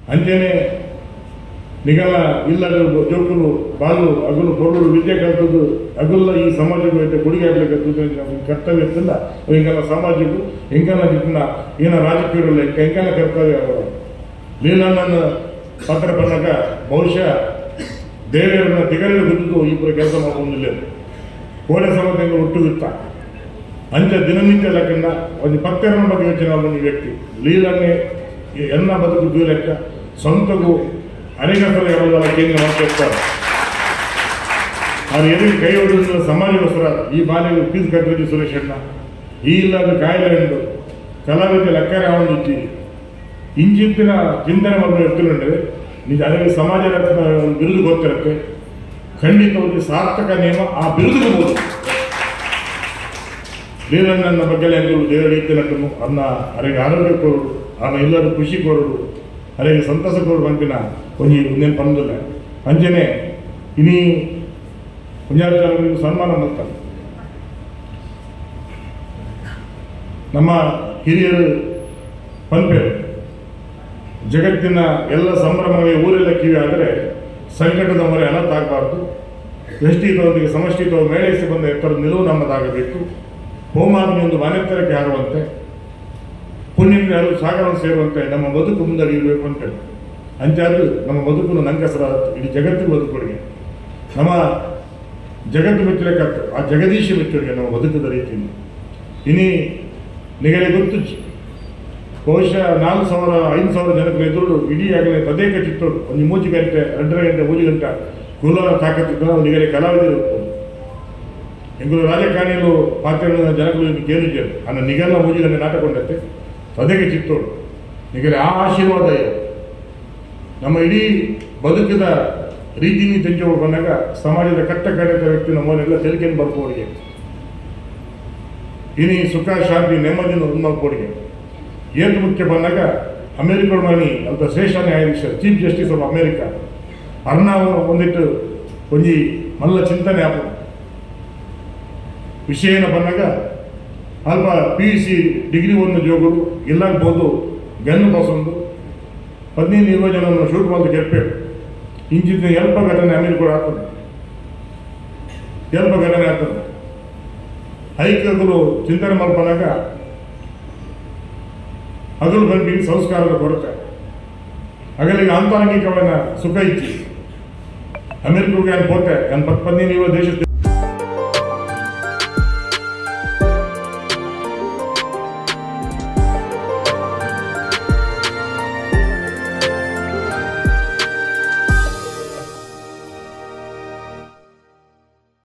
ಅಂಚೆನೆ ನಿಗಲ ಇಲ್ಲದ ಜೋಕುಲು ಬಾಲು ಅಗಲು ಕೊರಡು ವಿದ್ಯೆ ಕಲ್ತದ್ದು ಅಗಲ್ಲ ಈ ಸಮಾಜಕ್ಕೆ ಐತೆ ಕೊಡುಗೆ ಆಗ್ಲಿಕ್ಕೆ ನಮ್ಗೆ ಕರ್ತವ್ಯ ಇರ್ತಿಲ್ಲ ಹಿಂಗೆಲ್ಲ ಸಮಾಜಕ್ಕೂ ಹೆಂಗನ ಜಿಟ್ಟಿನ ಏನ ರಾಜಕೀಯಗಳು ಹೆಂಗನ ಕರ್ತವ್ಯ ಅವರು ಲೀಲಣ್ಣನ ಪಾತ್ರ ಬಂದಾಗ ಬಹುಶಃ ದೇವರನ್ನ ತಿಗಲಿಗೆ ಬಿದ್ದು ಇಬ್ಬರು ಕೆಲಸ ಮಾಡೋದಿಲ್ಲ ಕೋಡೆ ಸಮತೆಂಗ ಹುಟ್ಟುದಿತ್ತ ಅಂಚ ದಿನನಿತ್ಯ ಲೆಕ್ಕಂಡ ಒಂದು ಪತ್ತೆರನ ಬಗ್ಗೆ ಯೋಚನೆ ಆದ ಒಂದು ವ್ಯಕ್ತಿ ಲೀಲನ್ನೇ ಎನ್ನ ಬದುಕು ಲೆಕ್ಕ ಸ್ವಂತಗೂ ಅನೇಕರ ಯಾವಾಗ ಕೇಂದ್ರ ಮಾಡ್ತಿರ್ತಾರೆ ಅವ್ರು ಎದುರು ಕೈ ಹೊಡೆದ ಸಮಾಜಗೋಸ್ಕರ ಈ ಬಾಲ್ಯ ಫೀಸ್ ಕಟ್ಟಿದ್ದು ಸುರೇಶ್ ಅಣ್ಣ ಈ ಇಲ್ಲದ ಕಾಯಿಲೆ ಉಂಟು ಕಲಾವಿದ ಲೆಕ್ಕರೆ ಅವನು ಇದ್ದೀರಿ ಇಂಚಿತ್ತಿನ ಚಿಂತನೆ ಮಾಡಿ ಇರ್ತಿಲ್ಲಂದ್ರೆ ನಿಜ ಅದಕ್ಕೆ ಸಮಾಜ ರತ್ನ ಒಂದು ಬಿರುದು ಗೊತ್ತಿರುತ್ತೆ ಖಂಡಿತವಾಗಿ ಸಾರ್ಥಕ ನಿಯಮ ಆ ಬಿರುದಿಗೆ ಬೋದು ಲೀಲಣ್ಣನ ಬಗ್ಗೆ ಎಂಗಳು ದೇವರ ರೀತಿಯನ್ನು ಅನ್ನ ಅವರಿಗೆ ಆರೋಗ್ಯ ಕೊಡು ಅವನ ಎಲ್ಲರೂ ಖುಷಿ ಕೊಡೋದು ಅವರಿಗೆ ಸಂತಸ ಕೊಡು ಬಂತಿನ ಒಂಜಿ ಒಂದೇನು ಪಂದಿಲ್ಲ ಅಂಜನೆ ಇನಿ ಪುಣ್ಯಾಚಾರ್ಯರಿಗೆ ಸನ್ಮಾನ ಮಾಡ್ತಾರೆ ನಮ್ಮ ಹಿರಿಯರು ಪಂಪೇರು ಜಗತ್ತಿನ ಎಲ್ಲ ಸಂಭ್ರಮಗಳಿಗೆ ಊರೆಲ್ಲ ಕಿವಿ ಆದರೆ ಸಂಕಟದ ಮೊರೆ ಅನರ್ಥ ಆಗಬಾರ್ದು ವ್ಯಷ್ಟಿತವೊಂದಿಗೆ ಸಮಷ್ಟಿತವ ಮೇಳೈಸಿ ಬಂದ ಎತ್ತರ ನಿಲುವು ನಮ್ಮದಾಗಬೇಕು ಹೋಮಾಗ್ನಿ ಒಂದು ಮನೆತ್ತರಕ್ಕೆ ಹಾರುವಂತೆ ಪುಣ್ಯಕ್ಕೆ ಯಾರು ಸಾಗರವನ್ನು ಸೇರುವಂತೆ ನಮ್ಮ ಬದುಕು ಮುಂದಡಿಯಬೇಕು ಅಂತ ಅಂಚಾದ್ರು ನಮ್ಮ ಬದುಕನ್ನು ನಂಗಸರ ಇಡೀ ಜಗತ್ತಿಗೆ ಬದುಕೊಡಿಗೆ ನಮ್ಮ ಜಗತ್ತು ಮೆಚ್ಚಲಿಕ್ಕೆ ಆ ಜಗದೀಶ ಮೆಚ್ಚುಗೆ ನಮ್ಮ ಬದುಕದ ರೀತಿಯಲ್ಲಿ ಇನಿ ನಿಗರೆ ಗೊತ್ತು ಜಿ- ಬಹುಶಃ ನಾಲ್ಕು ಸಾವಿರ ಐದು ಸಾವಿರ ಜನಕ್ಕೆ ಎದುರು ಇಡೀ ಆಗಲೇ ತದೇಕ ಚಿತ್ತೋಡು ಒಂದು ಮೂಜಿ ಗಂಟೆ ಎರಡರ ಗಂಟೆ ಮೂಜಿ ಗಂಟೆ ಕುಲರ ತಾಕತ್ತಿದ್ದ ನಾವು ನಿಗರೆ ಕಲಾವಿದರು ಇರ್ಬೋದು ಎಂಗುಲು ರಾಜಕಾರಣಿಗಳು ಪಾತ್ರಗಳನ್ನ ಜನಗಳು ಇನ್ನು ಕೇಳಿದ್ದಾರೆ ಅನ್ನ ನಿಗಲ್ಲ ಮೂಜಿ ಗಂಟೆ ನಾಟಕ ಕೊಂಡತ್ತೆ ತದೇಕ ಚಿತ್ತೋಡು ನಿಗರೆ ಆ ಆಶೀರ್ವಾದ ಇದೆ ನಮ್ಮ ಇಡೀ ಬದುಕಿದ ರೀತಿನಿ ತೆಂಚೋಡು ಬಂದಾಗ ಸಮಾಜದ ಕಟ್ಟ ಕಡೆದ ವ್ಯಕ್ತಿ ನಮ್ಮನ್ನೆಲ್ಲ ತೆಲಿಕೆಯನ್ನು ಬರ್ಕೋಡಿಗೆ ಇನಿ ಸುಖ ಶಾಂತಿ ನೆಮ್ಮದಿನ ಉನ್ಮಲ್ಕೋಡಿಗೆ ಏತು ಮುಖ್ಯ ಬಂದಾಗ ಅಮೆರಿಕ ಮನಿ ಅಂತ ಶ್ರೇಷ್ಠ ನ್ಯಾಯಾಧೀಶ ಚೀಫ್ ಜಸ್ಟಿಸ್ ಆಫ್ ಅಮೆರಿಕ ಅರ್ಣ ಒಂದಿಟ್ಟು ಒಂಜಿ ಮಲ್ಲ ಚಿಂತನೆ ಆಪ ವಿಷಯ ಏನ ಬಂದಾಗ ಅಲ್ಪ ಪಿ ಯು ಸಿ ಡಿಗ್ರಿ ಒಂದು ಜೋಗರು ಇಲ್ಲಾಗ್ಬೋದು ಗನ್ನು ಬಸೊಂದು ಹದಿನೈದು ಇರುವ ಜನವನ್ನು ಶೂಟ್ ಮಾಡಿ ಗೆಲ್ಬೇಕು ಇಂಚಿನ ಎಲ್ಪ ಘಟನೆ ಅಮೆರಿಕ ಆಗ್ತದೆ ಎಲ್ಪ ಘಟನೆ ಆಗ್ತದೆ ಐಕ್ಯಗಳು ಚಿಂತನೆ ಮಾಡ್ಕೊಂಡಾಗ ಹಗಲು ಬಂದು ಸಂಸ್ಕಾರದ ಕೊರತೆ ಹಗಲಿಗೆ ಆಂತರಂಗಿಕವನ್ನ ಸುಖ ಇಚ್ಚಿ ಅಮೆರಿಕಗೆ ಏನು ಪೋತೆ ಏನು ಪತ್ ಪತ್ನಿ ನೀವು ದೇಶ